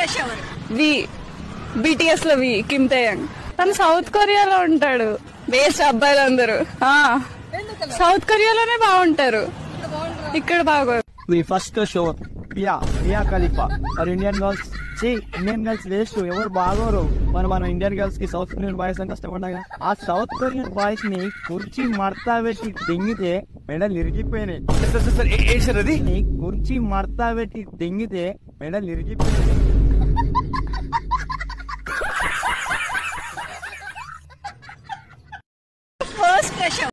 crush ఎవరు వి BTS లో వి Kim తేయంగ్ తను సౌత్ కొరియాలో ఉంటాడు వేస్ట్ అబ్బాయిలందరూ ఆ, సౌత్ కొరియాలోనే బాగుంటారు ఇక్కడ బాగోరు ది ఫస్ట్ షో పియా పియా ఖలీఫా మరి ఇండియన్ గర్ల్స్ చి ఇండియన్ గర్ల్స్ వేస్ట్ ఎవరు బాగోరు మరి మన ఇండియన్ గర్ల్స్ కి సౌత్ కొరియన్ బాయ్స్ అని కష్టపడ్డాగా ఆ సౌత్ కొరియన్ బాయ్స్ ని కుర్చీ మడతా పెట్టి దింగితే మెడలు ఇరిగిపోయినాయి సార్ సార్, సార్ ఏ- ఏంటి సార్ అది నీ కుర్చీ మడతా పెట్టి దింగితే మెడలు ఇరిగిపోయినాయి